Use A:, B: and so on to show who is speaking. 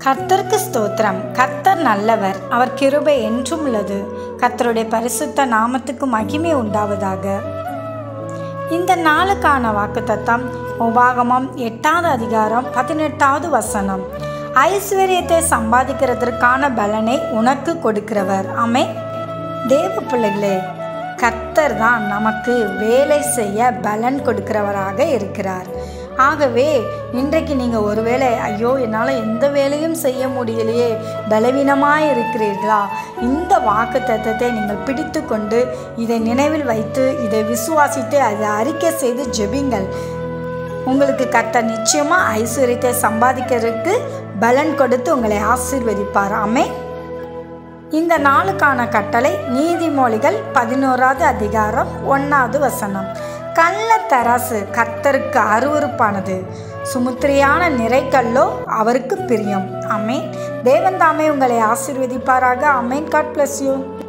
A: கர்த்தருக்கு ஸ்தோத்திரம் கர்த்தர் நல்லவர் அவர் கிருபை என்றும் உள்ளது கர்த்தருடைய பரிசுத்த நாமத்துக்கு மகிமை உண்டாவதாக இந்த நாளுக்கான வாக்குத்தத்தம் உபாகமம் எட்டாவது அதிகாரம் பதினெட்டாவது வசனம் ஐஸ்வர்யத்தை சம்பாதிக்கிறதற்கான பலனை உனக்கு கொடுக்கிறவர் ஆமே தேவ பிள்ளைகளே கர்த்தர் தான் நமக்கு வேலை செய்ய பலன் கொடுக்கிறவராக இருக்கிறார் ஆகவே இன்றைக்கு நீங்கள் ஒருவேளை ஐயோ என்னால் எந்த வேலையும் செய்ய முடியலையே பலவீனமாக இருக்கிறீர்களா இந்த வாக்கு தத்தத்தை நீங்கள் பிடித்து கொண்டு இதை நினைவில் வைத்து இதை விசுவாசித்து அதை அறிக்கை செய்து ஜெபிங்கள் உங்களுக்கு கர்த்தர் நிச்சயமாக ஐஸ்வர்யத்தை சம்பாதிக்கிறதுக்கு பலன் கொடுத்து உங்களை ஆசீர்வதிப்பார் ஆமே இந்த நாளுக்கான கட்டளை நீதிமொழிகள் பதினோராவது அதிகாரம் ஒன்றாவது வசனம் கள்ள தராசு கர்த்தருக்கு அருவருப்பானது சுமுத்திரியான நிறைக்கல்லோ அவருக்கு பிரியம் அமேன் தேவன் தாமே உங்களை ஆசீர்வதிப்பாராக அமேன் காட் பிளஸ் யூ